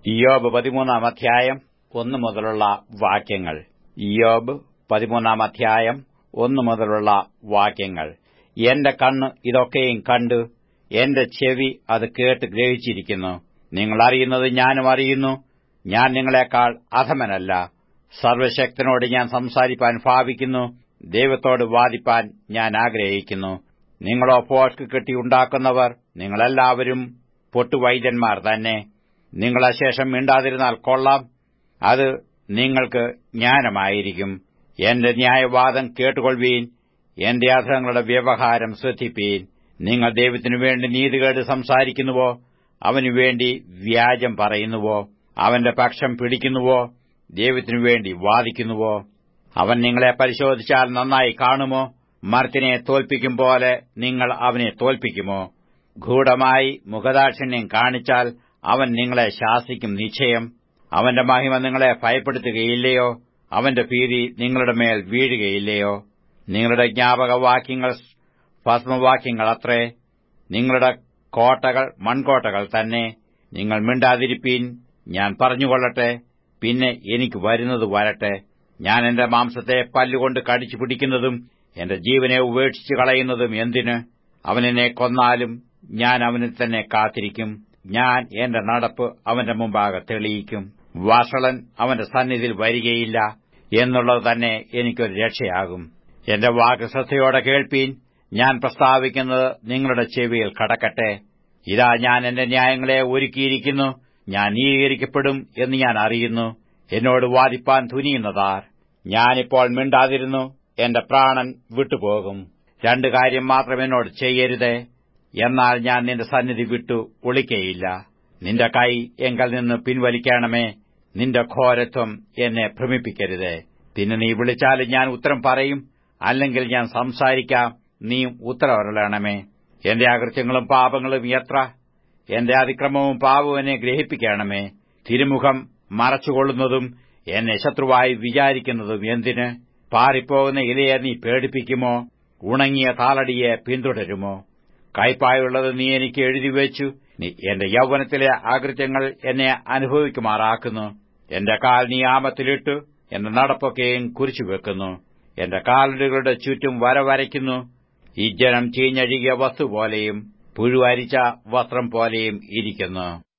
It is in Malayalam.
ഇയോബ് പതിമൂന്നാം അധ്യായം ഒന്നു മുതലുള്ള വാക്യങ്ങൾ ഇയോബ് പതിമൂന്നാം അധ്യായം ഒന്നു മുതലുള്ള വാക്യങ്ങൾ എന്റെ കണ്ണ് ഇതൊക്കെയും കണ്ടു എന്റെ ചെവി അത് കേട്ട് ഗ്രഹിച്ചിരിക്കുന്നു നിങ്ങൾ അറിയുന്നത് ഞാനും അറിയുന്നു ഞാൻ നിങ്ങളെക്കാൾ അധമനല്ല സർവശക്തനോട് ഞാൻ സംസാരിപ്പാൻ ഭാവിക്കുന്നു ദൈവത്തോട് വാദിപ്പാൻ ഞാൻ ആഗ്രഹിക്കുന്നു നിങ്ങളോ പോഷ്ക്ക് കെട്ടിയുണ്ടാക്കുന്നവർ നിങ്ങളെല്ലാവരും പൊട്ടുവൈദ്യന്മാർ തന്നെ നിങ്ങളശേഷം മിണ്ടാതിരുന്നാൽ കൊള്ളാം അത് നിങ്ങൾക്ക് ജ്ഞാനമായിരിക്കും എന്റെ ന്യായവാദം കേട്ടുകൊള്ളുവീൻ എന്റെ അധങ്ങളുടെ വ്യവഹാരം ശ്രദ്ധിപ്പീൻ നിങ്ങൾ ദൈവത്തിനു വേണ്ടി നീതികേട് സംസാരിക്കുന്നുവോ അവനു വേണ്ടി വ്യാജം പറയുന്നുവോ അവന്റെ പക്ഷം പിടിക്കുന്നുവോ ദൈവത്തിനു വേണ്ടി വാദിക്കുന്നുവോ അവൻ നിങ്ങളെ പരിശോധിച്ചാൽ നന്നായി കാണുമോ മർത്തിനെ തോൽപ്പിക്കും പോലെ നിങ്ങൾ അവനെ തോൽപ്പിക്കുമോ ഗൂഢമായി മുഖദാക്ഷിണ്യം കാണിച്ചാൽ അവൻ നിങ്ങളെ ശാസിക്കും നിശ്ചയം അവന്റെ മഹിമ നിങ്ങളെ ഭയപ്പെടുത്തുകയില്ലയോ അവന്റെ ഭീതി നിങ്ങളുടെ മേൽ വീഴുകയില്ലയോ നിങ്ങളുടെ ജ്ഞാപകവാക്യങ്ങൾ ഭസ്മവാക്യങ്ങളത്രേ നിങ്ങളുടെ കോട്ടകൾ മൺകോട്ടകൾ തന്നെ നിങ്ങൾ മിണ്ടാതിരിപ്പീൻ ഞാൻ പറഞ്ഞുകൊള്ളട്ടെ പിന്നെ എനിക്ക് വരുന്നത് വരട്ടെ ഞാൻ എന്റെ മാംസത്തെ പല്ലുകൊണ്ട് കടിച്ചു പിടിക്കുന്നതും എന്റെ ജീവനെ ഉപേക്ഷിച്ചു കളയുന്നതും എന്തിന് അവനെന്നെ കൊന്നാലും ഞാൻ അവനിൽ തന്നെ കാത്തിരിക്കും ഞാൻ എന്റെ നടപ്പ് അവന്റെ മുമ്പാകെ തെളിയിക്കും വഷളൻ അവന്റെ സന്നിധിയിൽ വരികയില്ല എന്നുള്ളത് തന്നെ എനിക്കൊരു രക്ഷയാകും എന്റെ വാക്ക് ശ്രദ്ധയോടെ കേൾപ്പീൻ ഞാൻ പ്രസ്താവിക്കുന്നത് നിങ്ങളുടെ ചെവിയിൽ കടക്കട്ടെ ഇതാ ഞാൻ എന്റെ ന്യായങ്ങളെ ഒരുക്കിയിരിക്കുന്നു ഞാൻ നീതീകരിക്കപ്പെടും എന്ന് ഞാൻ അറിയുന്നു എന്നോട് വാദിപ്പാൻ തുനിയുന്നതാർ ഞാനിപ്പോൾ മിണ്ടാതിരുന്നു എന്റെ പ്രാണൻ വിട്ടുപോകും രണ്ടു കാര്യം മാത്രം എന്നോട് ചെയ്യരുതേ എന്നാൽ ഞാൻ നിന്റെ സന്നിധി വിട്ടു ഒളിക്കയില്ല നിന്റെ കൈ എങ്കൽ നിന്ന് പിൻവലിക്കണമേ നിന്റെ ഘോരത്വം എന്നെ ഭ്രമിപ്പിക്കരുതേ പിന്നെ നീ വിളിച്ചാലും ഞാൻ ഉത്തരം പറയും അല്ലെങ്കിൽ ഞാൻ സംസാരിക്കാം നീയും ഉത്തരവരളണമേ എന്റെ അകൃത്യങ്ങളും പാപങ്ങളും എത്ര എന്റെ അതിക്രമവും പാപവും എന്നെ ഗ്രഹിപ്പിക്കണമേ തിരുമുഖം മറച്ചുകൊള്ളുന്നതും എന്നെ ശത്രുവായി വിചാരിക്കുന്നതും എന്തിന് പാറിപ്പോകുന്ന ഇലയെ നീ പേടിപ്പിക്കുമോ ഉണങ്ങിയ താളടിയെ പിന്തുടരുമോ കൈപ്പായുള്ളത് നീ എനിക്ക് എഴുതിവെച്ചു നീ എന്റെ യൗവനത്തിലെ ആകൃത്യങ്ങൾ എന്നെ അനുഭവിക്കുമാറാക്കുന്നു എന്റെ കാൽ നീ ആമത്തിലിട്ടു എന്റെ നടപ്പൊക്കെയും കുരിച്ചുവെക്കുന്നു എന്റെ കാലടികളുടെ ചുറ്റും വര വരയ്ക്കുന്നു ഈ ജനം ചീഞ്ഞഴുകിയ വസ്തു പോലെയും പുഴുവരിച്ച വസ്ത്രം പോലെയും ഇരിക്കുന്നു